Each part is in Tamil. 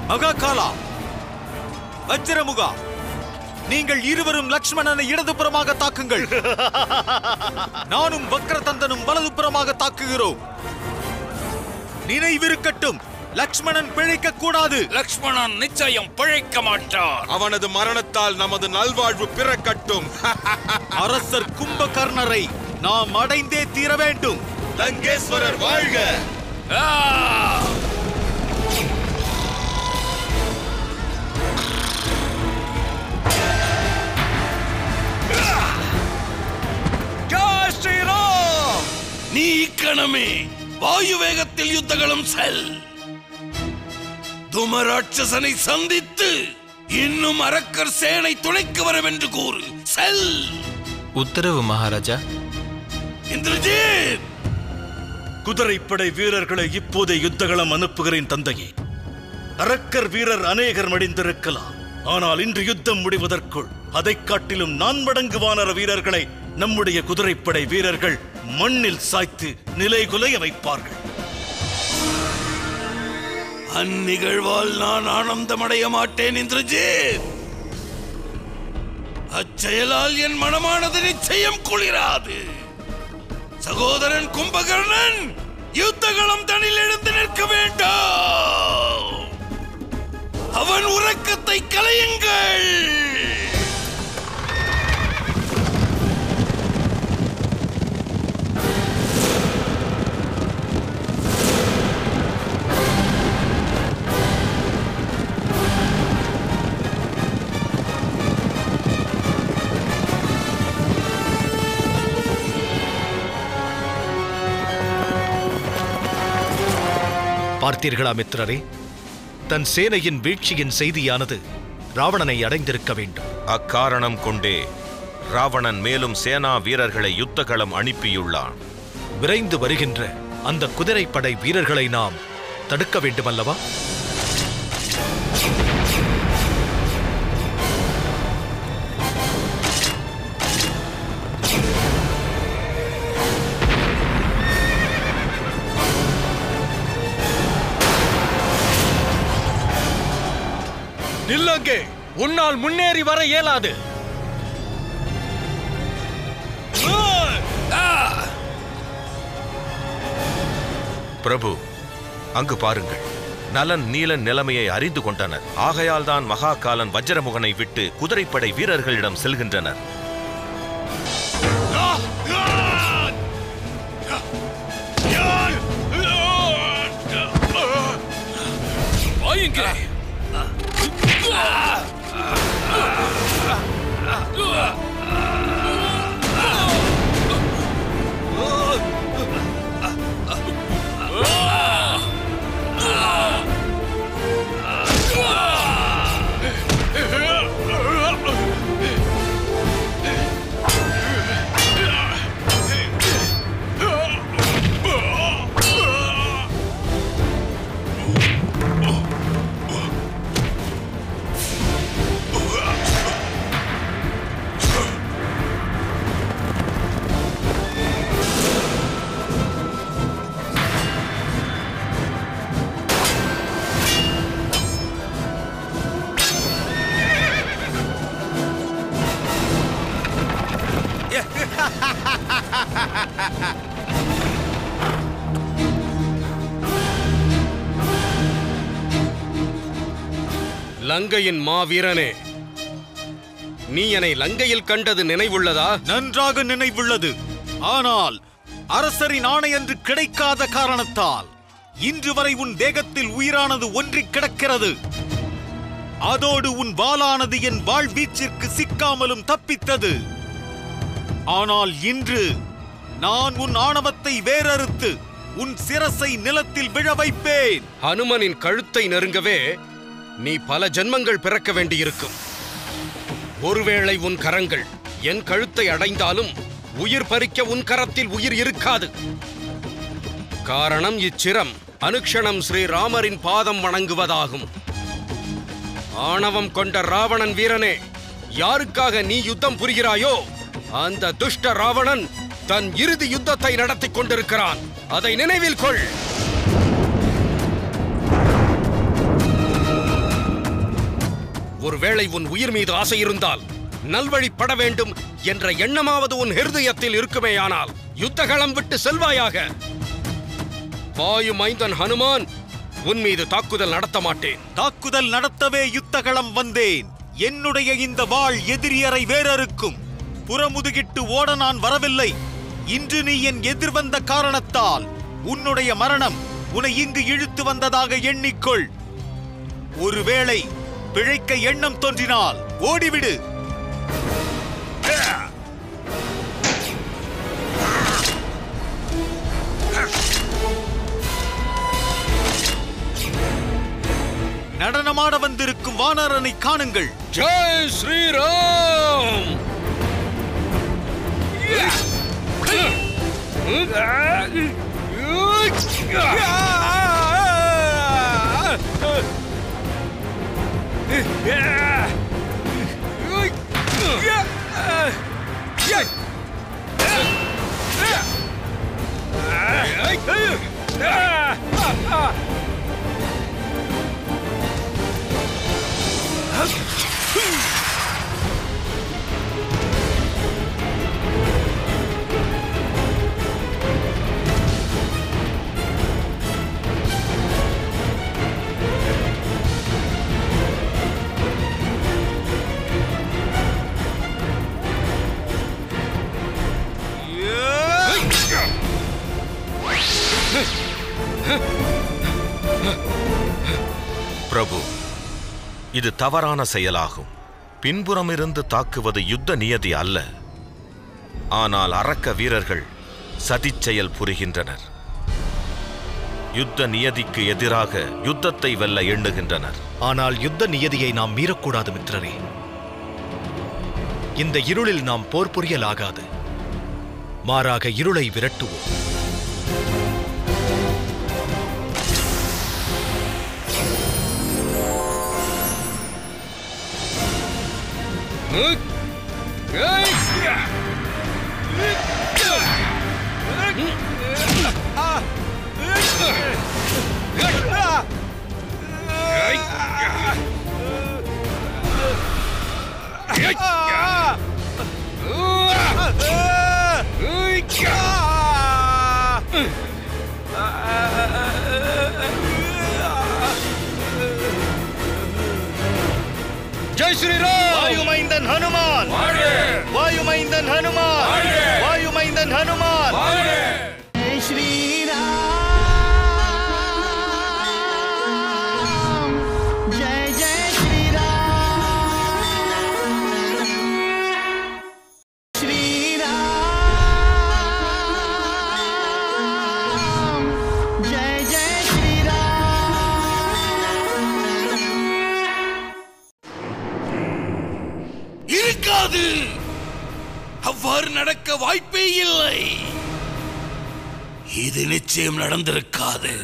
மகாகாலா வஜ்ரமுகா நீங்கள் இருவரும் லக்ஷ்மணனை இடதுபுறமாக தாக்குங்கள் நானும் வக்ரதந்தனும் வலதுபுறமாக தாக்குகிறோம் நினைவிருக்கட்டும் லக்ஷ்மணன் பிழைக்க கூடாது லக்ஷ்மணன் நிச்சயம் பிழைக்க மாட்டார் அவனது மரணத்தால் நமது நல்வாழ்வு பிறக்கட்டும் அரசர் கும்பகர்ணரை நாம் அடைந்தே தீர வேண்டும் லங்கேஸ்வரர் வாழ்க ஆ! ஜெய் ஸ்ரீராம் நீ இக்கணமே வாயு வேகத்தில் யுத்தகளும் செல் துமராட்சசனை சந்தித்து இன்னும் அரக்கர் சேனை துணைக்கு வரும் என்று கூறு செல் உத்தரவு மகாராஜா இந்திரஜித் குதிரைப்படை வீரர்களை இப்போதே யுத்தகளம் அனுப்புகிறேன் தந்தையே அரக்கர் வீரர் அநேகர் மடிந்திருக்கலாம் ஆனால் இன்று யுத்தம் முடிவதற்குள் அதைக் காட்டிலும் நான் மடங்கு வானர வீரர்களை நம்முடைய குதிரைப்படை வீரர்கள் மண்ணில் சாய்த்து நிலைகுலைய வைப்பார்கள் அந்நிகழ்வால் நான் ஆனந்தமடைய மாட்டேன் இந்திரஜித் அச்செயலால் என் மனமானது நிச்சயம் குளிராது சகோதரன் கும்பகர்ணன் யுத்தகளம் தனில் எழுந்து நிற்க வேண்டாம் அவன் உறக்கத்தை கலையுங்கள் பார்த்தீர்களா மித்திரரே தன் சேனையின் வீழ்ச்சியின் செய்தியானது ராவணனை அடைந்திருக்க வேண்டும் அக்காரணம் கொண்டே ராவணன் மேலும் சேனா வீரர்களை யுத்தகளம் அனுப்பியுள்ளான் விரைந்து வருகின்ற அந்த குதிரைப்படை வீரர்களை நாம் தடுக்க வேண்டுமல்லவா நில்லங்கே உன்னால் முன்னேறி வர இயலாது பிரபு அங்கு பாருங்கள் நலன் நீலன் நிலைமையை அறிந்து கொண்டனர் ஆகையால் தான் மகாகாலன் வஜ்ரமுகனை விட்டு குதிரைப்படை வீரர்களிடம் செல்கின்றனர் வாயுங்க லங்கையின் மாவீரனே நீ என்னை லங்கையில் கண்டது நினைவுள்ளதா நன்றாக நினைவுள்ளது ஆனால் அரசரின் ஆணையன்று கிடைக்காத காரணத்தால் இன்று வரை உன் தேகத்தில் உயிரானது ஒன்றிக் கிடக்கிறது அதோடு உன் வாளானது என் வாழ்வீச்சிற்கு சிக்காமலும் தப்பித்தது ஆனால் இன்று நான் உன் ஆணவத்தை வேரறுத்து உன் சிரசை நிலத்தில் விழ வைப்பேன் ஹனுமனின் கழுத்தை நெருங்கவே நீ பல ஜென்மங்கள் பிறக்க வேண்டியிருக்கும் ஒருவேளை உன் கரங்கள் என் கழுத்தை அடைந்தாலும் உயிர் பறிக்க உன் கரத்தில் உயிர் இருக்காது காரணம் இச்சிரம் அனுக்ஷணம் ஸ்ரீராமரின் பாதம் வணங்குவதாகும் ஆணவம் கொண்ட ராவணன் வீரனே யாருக்காக நீ யுத்தம் புரிகிறாயோ அந்த துஷ்ட ராவணன் தன் இறுதி யுத்தத்தை நடத்திக் கொண்டிருக்கிறான் அதை நினைவில் கொள் ஒருவேளை உன் உயிர் மீது ஆசை இருந்தால் நல்வழிப்பட வேண்டும் என்ற எண்ணமாவது உன் ஹிருதயத்தில் இருக்குமேயானால் யுத்தகளம் விட்டு செல்வாயாக வாயு மைந்தன் ஹனுமான் உன் மீது தாக்குதல் நடத்த மாட்டேன் தாக்குதல் நடத்தவே யுத்தகளம் வந்தேன் என்னுடைய இந்த வாள் எதிரியரை வேறறுக்கும் புறமுதுகிட்டு ஓட நான் வரவில்லை இன்று நீ என் எதிர் வந்த காரணத்தால் உன்னுடைய மரணம் உன்னை இங்கு இழுத்து வந்ததாக எண்ணிக்கொள் ஒருவேளை பிழைக்க எண்ணம் தோன்றினால் ஓடிவிடு நடனமாட வந்திருக்கும் வானரனை காணுங்கள் ஜெய் ஸ்ரீராம் பிரபு இது தவறான செயலாகும் பின்புறமிருந்து தாக்குவது யுத்த நியதி அல்ல ஆனால் அரக்க வீரர்கள் சதிச் செயல் புரிகின்றனர் யுத்த நியதிக்கு எதிராக யுத்தத்தை வெல்ல எண்ணுகின்றனர் ஆனால் யுத்த நியதியை நாம் மீறக்கூடாது மித்திரரே இந்த இருளில் நாம் போர் புரியலாகாது மாறாக இருளை விரட்டுவோம் ஜெய் ஸ்ரீராம் வாயுமைந்தன் ஹனுமான் வாயுமைந்தன் ஹனுமான் வாயுமைந்தன் ஹனுமான் जय जय श्री राम श्री राम जय जय श्री राम இருக்காது அவ்வாறு நடக்க வாய்ப்பே இல்லை இது நிச்சயம் நடந்திருக்காது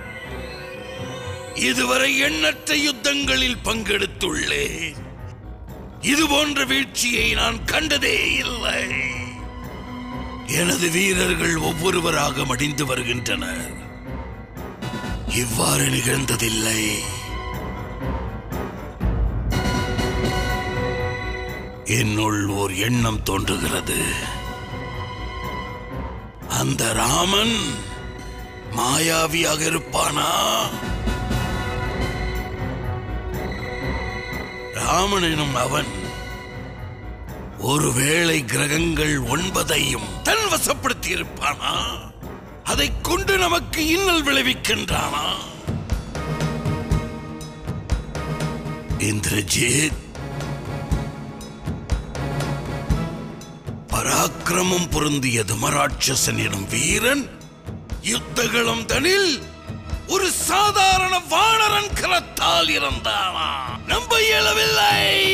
இதுவரை எண்ணற்ற யுத்தங்களில் பங்கெடுத்துள்ளேன் இது போன்ற வீழ்ச்சியை நான் கண்டதே இல்லை எனது வீரர்கள் ஒவ்வொருவராக மடிந்து வருகின்றனர் இவ்வாறு நிகழ்ந்ததில்லை என்னுள் ஓர் எண்ணம் தோன்றுகிறது அந்த ராமன் மாயாவியாக இருப்பானா ராமன் எனும் அவன் ஒருவேளை கிரகங்கள் ஒன்பதையும் தன் வசப்படுத்தி இருப்பானா அதைக் கொண்டு நமக்கு இன்னல் விளைவிக்கின்றானா இந்திரஜித் பராக்கிரமம் பொருந்திய தமராட்சசன் எனும் வீரன் யுத்தகளம் தனில் ஒரு சாதாரண வானரன் கரத்தால் இறந்தானா நம்ப இயலவில்லை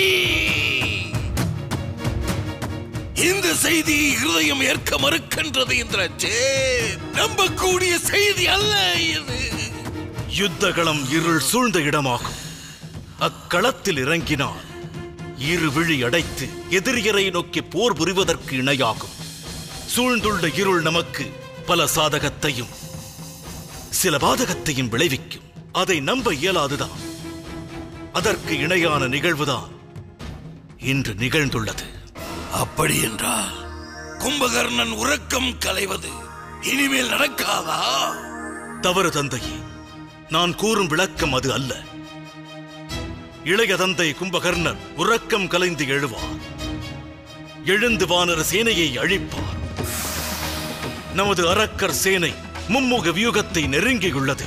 இந்த செய்தியை இருதயம் ஏற்க மறுக்கின்றது இந்திரஜித் நம்பக்கூடிய செய்தி அல்ல இது யுத்தகளம் இருள் சூழ்ந்த இடமாகும் அக்களத்தில் இறங்கினால் இரு விழி அடைத்து எதிரியரை நோக்கி போர் புரிவதற்கு இணையாகும் சூழ்ந்துள்ள இருள் நமக்கு பல சாதகத்தையும் சில பாதகத்தையும் விளைவிக்கும் அதை நம்ப இயலாதுதான் அதற்கு இணையான நிகழ்வுதான் இன்று நிகழ்ந்துள்ளது அப்படி என்றால் கும்பகர்ணன் உறக்கம் கலைவது இனிமேல் நடக்காதா தவறு தந்தையே நான் கூறும் விளக்கம் அது அல்ல இளைய தந்தை கும்பகர்ணர் உறக்கம் கலைந்து எழுவார் எழுந்து வானர சேனையை அழிப்பார் நமது அரக்கர் சேனை மும்முக வியூகத்தை நெருங்கியுள்ளது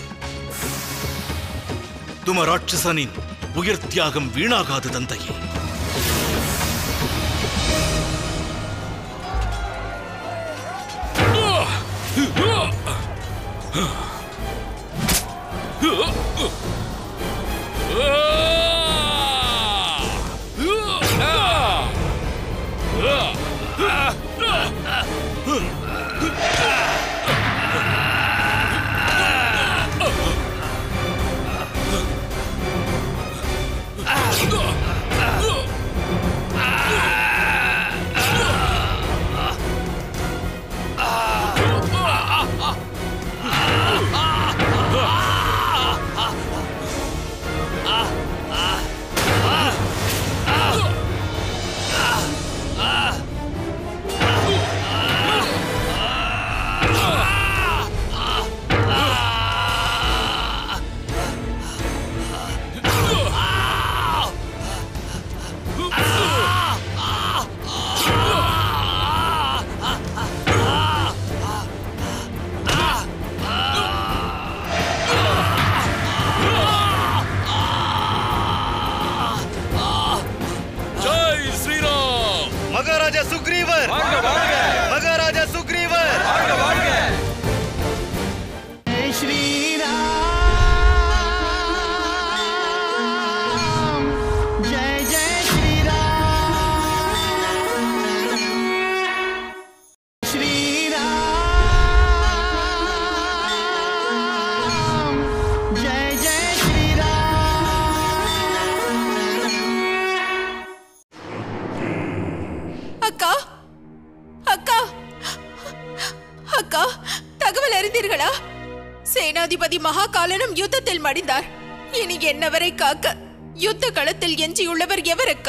துமராட்சசனின் உயிர் தியாகம் வீணாகாது தந்தையே ஜெய் ஸ்ரீராம் மகாராஜா சுக்ரீவர் மகாராஜா சுக்ரீவர் जय श्री राम जय जय श्री राम श्री राम जय जय श्री राम அக்கா அக்கா அக்கா தகவல் அறிந்தீர்களா சேனாதிபதி மகாகாலனும் யுத்தத்தில் மடிந்தார் இனி என்னவரை காக்க யுத்த களத்தில் எஞ்சியுள்ளவர் எவரக்கா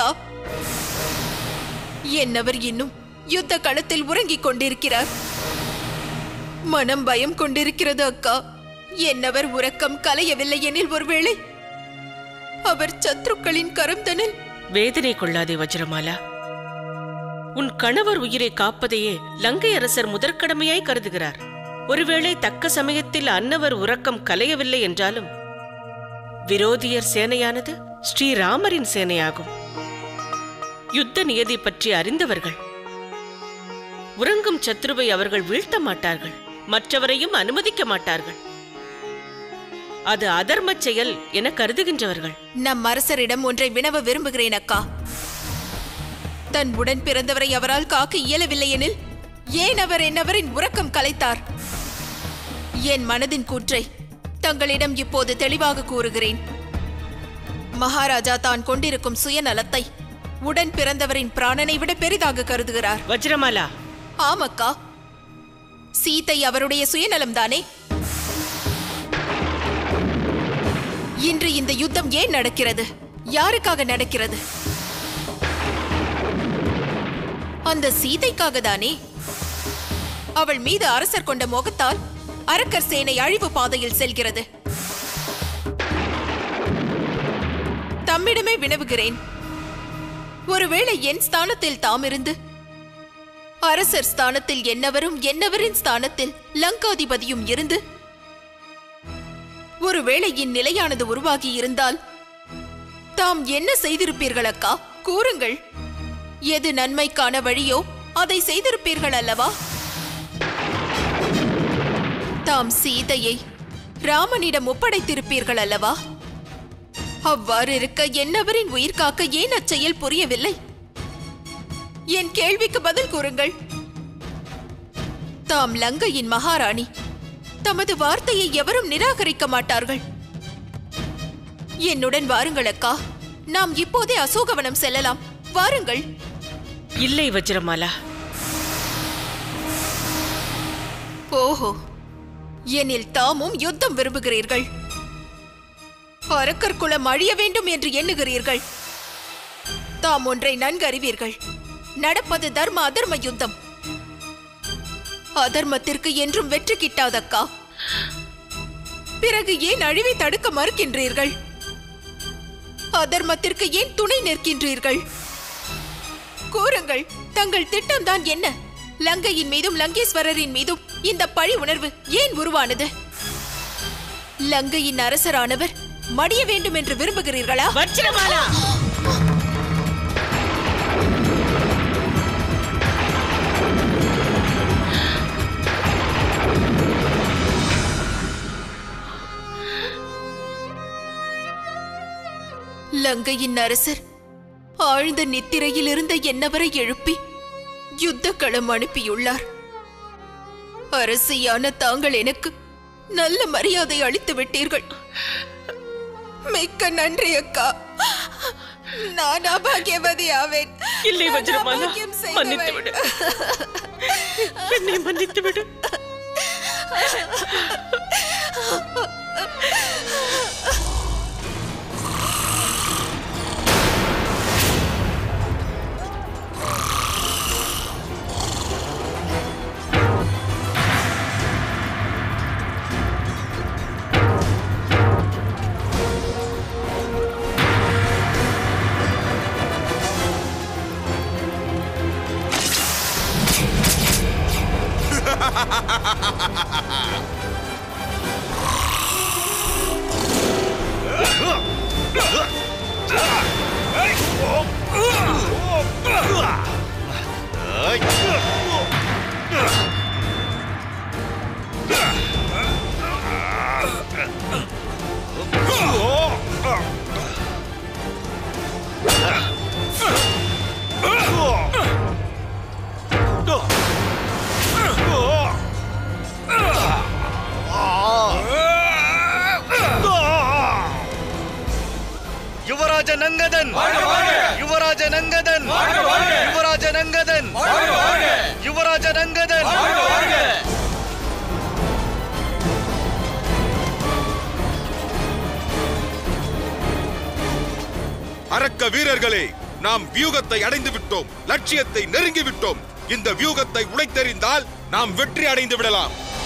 என்னவர் இன்னும் யுத்த களத்தில் உறங்கிக் கொண்டிருக்கிறார் மனம் பயம் கொண்டிருக்கிறது அக்கா என்னவர் உறக்கம் கலையவில்லை எனில் ஒருவேளை அவர் சத்ருக்களின் கரம் தனில் வேதனை கொள்ளாதே வஜ்ரமாலா உன் கணவர் உயிரை காப்பதையே லங்கை அரசர் முதற்கடமையாய் கருதுகிறார் ஒருவேளை தக்க சமயத்தில் அன்னவர் உறக்கம் கலையவில்லை என்றாலும் விரோதியர் சேனையானது ஸ்ரீராமரின் சேனையாகும் யுத்த நியதி பற்றி அறிந்தவர்கள் உறங்கும் சத்ருவை அவர்கள் வீழ்த்த மாட்டார்கள் மற்றவரையும் அனுமதிக்க மாட்டார்கள் அது அதர்மச் செயல் என கருதுகின்றவர்கள் நம் அரசரிடம் ஒன்றை வினவ விரும்புகிறேன் அக்கா தன் உடன் பிறந்தவரை அவரால் காக்க இயலவில்லை எனில் ஏன் அவர் என்னவரின் உறக்கம் கலைத்தார் என் மனதின் கூற்றை தங்களிடம் இப்போது தெளிவாக கூறுகிறேன் மகாராஜா தான் கொண்டிருக்கும் சுயநலத்தை உடன் பிறந்தவரின் பிராணனை விட பெரிதாக கருதுகிறார் வஜ்ரமாலா ஆமக்கா சீதை அவருடைய சுயநலம்தானே இன்று இந்த யுத்தம் ஏன் நடக்கிறது யாருக்காக நடக்கிறது அந்த சீதைக்காக தானே அவள் மீது அரசர் கொண்ட முகத்தால் அரக்கர் சேனை அழிவு பாதையில் செல்கிறது தம்மிடமே வினவுகிறேன் ஒருவேளை என் ஸ்தானத்தில் தாம் இருந்து அரசர் ஸ்தானத்தில் என்னவரும் என்னவரின் ஸ்தானத்தில் லங்காதிபதியும் இருந்து ஒருவேளை இந்நிலையானது உருவாகி இருந்தால் தாம் என்ன செய்திருப்பீர்கள் அக்கா கூறுங்கள் எது நன்மைக்கான வழியோ அதை செய்திருப்பீர்கள் அல்லவா தாம் சீதையை ராமனிடம் ஒப்படைத்திருப்பீர்கள் அல்லவா அவ்வாறு இருக்க என்னவரின் உயிர் காக்க ஏன் அச்செயல் புரியவில்லை என் கேள்விக்கு பதில் கூறுங்கள் தாம் லங்கையின் மகாராணி தமது வார்த்தையை எவரும் நிராகரிக்க மாட்டார்கள் என்னுடன் வாருங்கள் அக்கா நாம் இப்போதே அசோகவனம் செல்லலாம் வாருங்கள் இல்லை வஜ்ரமாலா ஓஹோ எனில் தாமும் யுத்தம் விரும்புகிறீர்கள் அரக்கர் குலம் அழிய வேண்டும் என்று எண்ணுகிறீர்கள் தாம் ஒன்றை நன்கு அறிவீர்கள் நடப்பது தர்ம அதர்ம யுத்தம் அதர்மத்திற்கு என்றும் வெற்றி கிட்டாதக்கா பிறகு ஏன் அழிவை தடுக்க மறுக்கின்றீர்கள் அதர்மத்திற்கு ஏன் துணை நிற்கின்றீர்கள் கூறுங்கள் தங்கள் திட்டம்தான் என்ன லங்கையின் மீதும் லங்கேஸ்வரரின் மீதும் இந்த பழி உணர்வு ஏன் உருவானது லங்கையின் அரசரானவர் மடிய வேண்டும் என்று விரும்புகிறீர்களா வஜ்ரமாலா லங்கையின் அரசர் ஆழ்ந்த நித்திரையில் இருந்த என்னவரை எழுப்பி யுத்த களம் அனுப்பியுள்ளார் அரசியான தாங்கள் எனக்கு நல்ல மரியாதை அளித்து விட்டீர்கள் மிக்க நன்றி அக்கா நான் அபாகியவதி ஆவேன் இல்லை நான் வஜ்ரமாலா அபாக்கியம் செய்தவள். மன்னித்து விடு என்னை மன்னித்து விடு யுவராஜ நங்கதன் யுவராஜ நங்கதன் யுவராஜ நங்கதன் யுவராஜ நங்கதன் அரக்க வீரர்களே நாம் வியூகத்தை அடைந்து விட்டோம் லட்சியத்தை நெருங்கி விட்டோம் இந்த வியூகத்தை உடைத்தெறிந்தால் நாம் வெற்றி அடைந்து விடலாம்